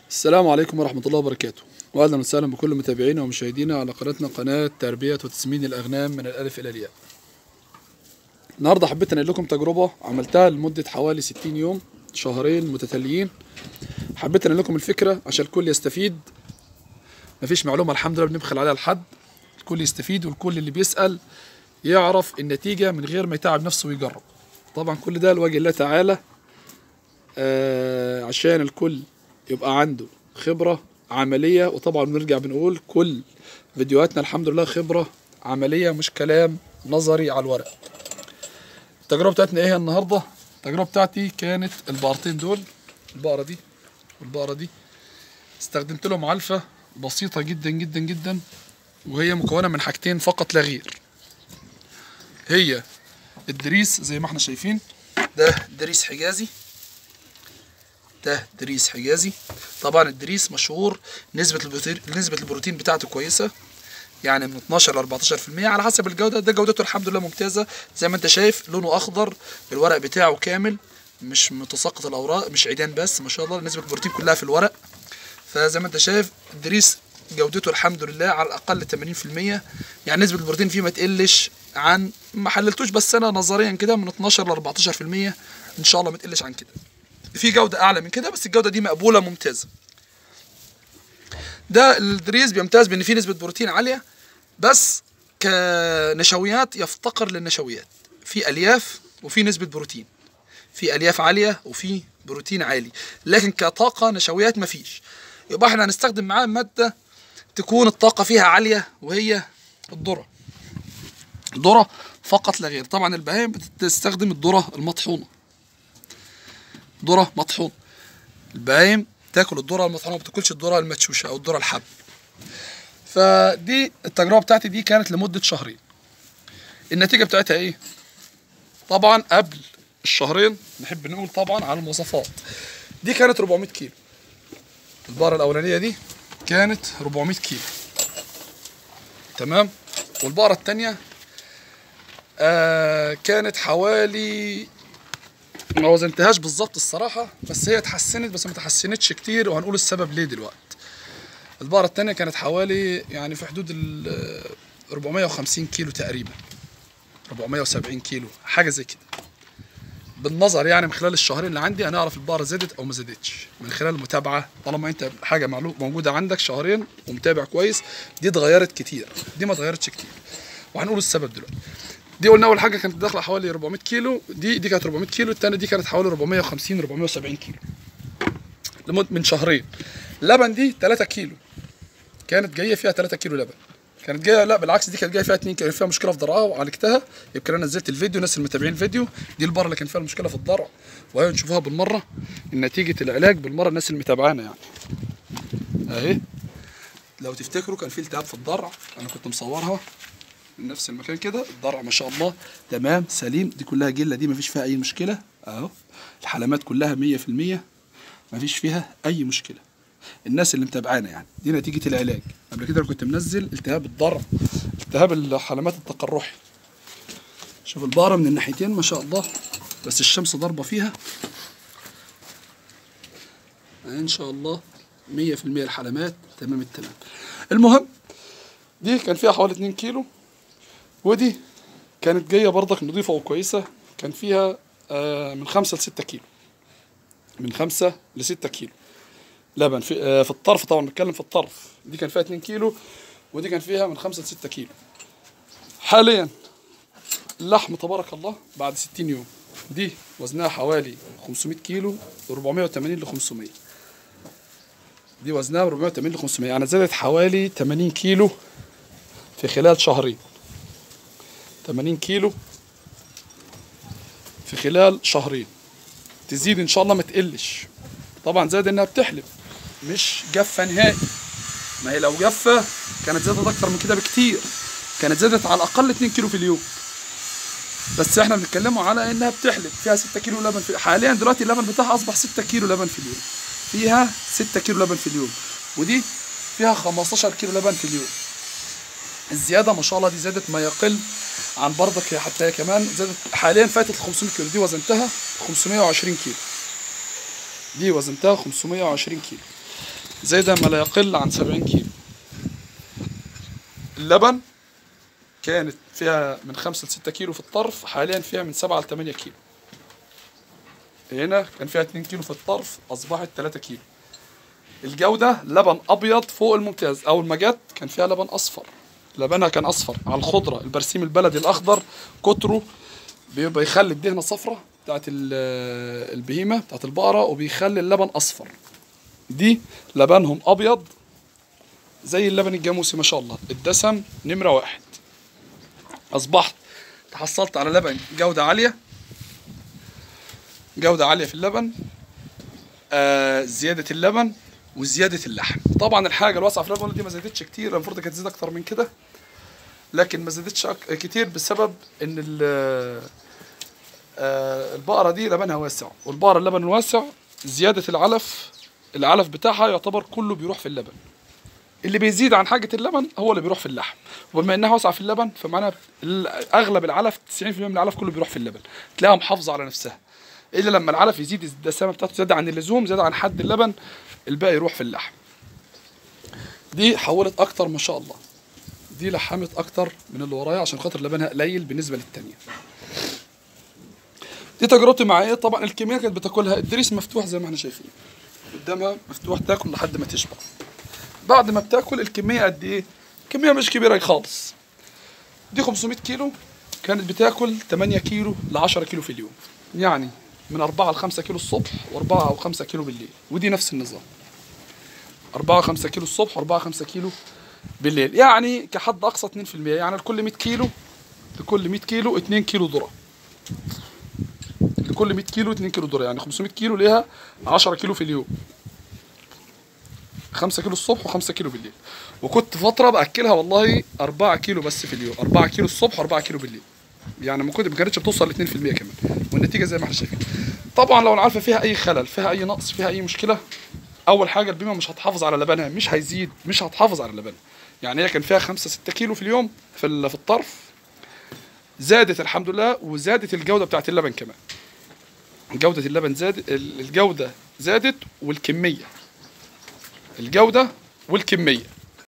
السلام عليكم ورحمة الله وبركاته وأهلا وسهلا بكل متابعينا ومشاهدينا على قناتنا قناة تربية وتسمين الأغنام من الألف إلى الياء النهاردة حبيت أنقل لكم تجربة عملتها لمدة حوالي 60 يوم شهرين متتاليين حبيت أنقل لكم الفكرة عشان الكل يستفيد مفيش معلومة الحمد لله بنبخل عليها لحد الكل يستفيد والكل اللي بيسأل يعرف النتيجة من غير ما يتعب نفسه ويجرب طبعا كل ده لوجه الله تعالى آه عشان الكل يبقى عنده خبرة عملية وطبعا بنرجع بنقول كل فيديوهاتنا الحمد لله خبرة عملية مش كلام نظري على الورق التجربة بتاعتنا ايه هي النهاردة التجربة بتاعتي كانت البقرتين دول البقرة دي والبقرة دي استخدمت لهم علفة بسيطة جدا جدا جدا وهي مكونة من حاجتين فقط لا غير هي الدريس زي ما احنا شايفين ده دريس حجازي ده دريس حجازي طبعا الدريس مشهور نسبة البروتين نسبة البروتين بتاعته كويسة يعني من 12 ل 14% على حسب الجودة ده جودته الحمد لله ممتازة زي ما انت شايف لونه أخضر الورق بتاعه كامل مش متساقط الأوراق مش عيدان بس ما شاء الله نسبة البروتين كلها في الورق فزي ما انت شايف الدريس جودته الحمد لله على الأقل 80% يعني نسبة البروتين فيه ما تقلش عن ما حللتوش بس أنا نظريا كده من 12 ل 14% إن شاء الله ما تقلش عن كده في جودة أعلى من كده بس الجودة دي مقبولة ممتازة ده الدريس بيمتاز بأن فيه نسبة بروتين عالية بس كنشويات يفتقر للنشويات في ألياف وفي نسبة بروتين في ألياف عالية وفي بروتين عالي لكن كطاقة نشويات مفيش يبقى احنا هنستخدم معاه مادة تكون الطاقة فيها عالية وهي الذرة الذرة فقط لا غير طبعا البهائم بتستخدم الذرة المطحونة ذرة مطحون البهايم تاكل الذرة المطحونة ما بتاكلش الذرة المدشوشة أو الذرة الحب فدي التجربة بتاعتي دي كانت لمدة شهرين النتيجة بتاعتها ايه؟ طبعا قبل الشهرين نحب نقول طبعا على المواصفات دي كانت 400 كيلو البقرة الأولانية دي كانت 400 كيلو تمام والبقرة التانية آه كانت حوالي ما وزنتهاش بالظبط الصراحة بس هي اتحسنت بس ما اتحسنتش كتير وهنقول السبب ليه دلوقتي البقرة التانية كانت حوالي يعني في حدود ال 450 كيلو تقريبا 470 كيلو حاجة زي كده بالنظر يعني من خلال الشهرين اللي عندي هنعرف البقرة زادت أو ما زادتش من خلال المتابعة طالما أنت حاجة معلوم موجودة عندك شهرين ومتابع كويس دي اتغيرت كتير دي ما اتغيرتش كتير وهنقول السبب دلوقتي دي قلنا اول حاجه كانت داخله حوالي 400 كيلو دي دي كانت 400 كيلو الثانيه دي كانت حوالي 450 470 كيلو لمده من شهرين لبن دي 3 كيلو كانت جايه فيها 3 كيلو لبن كانت جايه لا بالعكس دي كانت جايه فيها 2 كيلو فيها مشكله في ضرعها وعالجتها يمكن انا نزلت الفيديو الناس المتابعين الفيديو دي البره اللي كان فيها المشكله في الضرع وهي نشوفوها بالمره نتيجه العلاج بالمره الناس اللي متابعانا يعني اهي لو تفتكروا كان في التهاب في الضرع انا كنت مصورها من نفس المكان كده الضرع ما شاء الله تمام سليم دي كلها جله دي مفيش فيها اي مشكله اهو الحلمات كلها 100% مفيش فيها اي مشكله الناس اللي متابعانا يعني دي نتيجه العلاج قبل كده انا كنت منزل التهاب الضرع التهاب الحلمات التقرحي شوف البقره من الناحيتين ما شاء الله بس الشمس ضاربه فيها ان شاء الله 100% الحلمات تمام التمام المهم دي كان فيها حوالي 2 كيلو ودي كانت جايه برضك نظيفه وكويسه كان فيها آه من خمسة لستة كيلو من خمسة لستة كيلو لبن في آه في الطرف طبعا بتكلم في الطرف دي كان فيها 2 كيلو ودي كان فيها من خمسة لستة كيلو حاليا اللحم تبارك الله بعد 60 يوم دي وزنها حوالي 500 كيلو 480 ل 500 دي وزنها 480 ل 500 يعني زادت حوالي 80 كيلو في خلال شهرين 80 كيلو في خلال شهرين تزيد ان شاء الله ما تقلش طبعا زاد انها بتحلب مش جافه نهائي ما هي لو جافه كانت زادت اكتر من كده بكتير كانت زادت على الاقل 2 كيلو في اليوم بس احنا بنتكلموا على انها بتحلب فيها 6 كيلو لبن في حاليا دلوقتي اللبن بتاعها اصبح 6 كيلو لبن في اليوم فيها 6 كيلو لبن في اليوم ودي فيها 15 كيلو لبن في اليوم الزياده ما شاء الله دي زادت ما يقل عن برضك هي حتى هي كمان زادت حاليا فاتت ال 500 كيلو دي وزنتها 520 كيلو دي وزنتها 520 كيلو زايدة ما لا يقل عن 70 كيلو اللبن كانت فيها من 5 ل 6 كيلو في الطرف حاليا فيها من 7 ل 8 كيلو هنا كان فيها 2 كيلو في الطرف اصبحت 3 كيلو الجودة لبن ابيض فوق الممتاز اول ما جت كان فيها لبن اصفر لبنها كان اصفر على الخضرة البرسيم البلدي الاخضر كتره بيبقى يخلي الدهنة صفرة بتاعت ال- البهيمة بتاعت البقرة وبيخلي اللبن اصفر دي لبنهم ابيض زي اللبن الجاموسي ما شاء الله الدسم نمرة واحد اصبحت تحصلت على لبن جودة عالية جودة عالية في اللبن آه زيادة اللبن وزيادة اللحم طبعا الحاجة الواسعة في اللبن دي ما زادتش كتير المفروض كانت تزيد اكتر من كده لكن ما زادتش أك- كتير بسبب ان ال- آه البقرة دي لبنها واسع والبقرة اللبن الواسع زيادة العلف العلف بتاعها يعتبر كله بيروح في اللبن اللي بيزيد عن حاجة اللبن هو اللي بيروح في اللحم وبما انها واسعة في اللبن فمعناها ال- اغلب العلف 90% من العلف كله بيروح في اللبن تلاقيها محافظة على نفسها الا لما العلف يزيد الدسامة بتاعته زيادة عن اللزوم زيادة عن حد اللبن الباقي يروح في اللحم دي حولت اكتر ما شاء الله دي لحمت اكتر من اللي ورايا عشان خاطر لبنها قليل بالنسبة للتانية دي تجربتي مع ايه طبعا الكمية كانت بتاكلها الدريس مفتوح زي ما احنا شايفين قدامها مفتوح تاكل لحد ما تشبع بعد ما بتاكل الكميه قد ايه كميه مش كبيره خالص دي 500 كيلو كانت بتاكل 8 كيلو ل 10 كيلو في اليوم يعني من 4 ل 5 كيلو الصبح و4 او 5 كيلو بالليل ودي نفس النظام 4 5 كيلو الصبح و4 5 كيلو بالليل يعني كحد اقصى 2% يعني لكل 100 كيلو لكل 100 كيلو 2 كيلو ذره لكل 100 كيلو 2 كيلو ذره يعني 500 كيلو ليها 10 كيلو في اليوم 5 كيلو الصبح و5 كيلو بالليل وكنت فتره باكلها والله 4 كيلو بس في اليوم 4 كيلو الصبح و4 كيلو بالليل يعني ما كنت ما كانتش بتوصل ل 2% كمان والنتيجه زي ما احنا شايفين طبعا لو العلفه فيها اي خلل فيها اي نقص فيها اي مشكله اول حاجه البيمه مش هتحافظ على لبنها مش هيزيد مش هتحافظ على لبنها يعني هي كان فيها 5 6 كيلو في اليوم في ال- في الطرف زادت الحمد لله وزادت الجوده بتاعت اللبن كمان جوده اللبن زادت الجوده زادت والكميه الجودة والكمية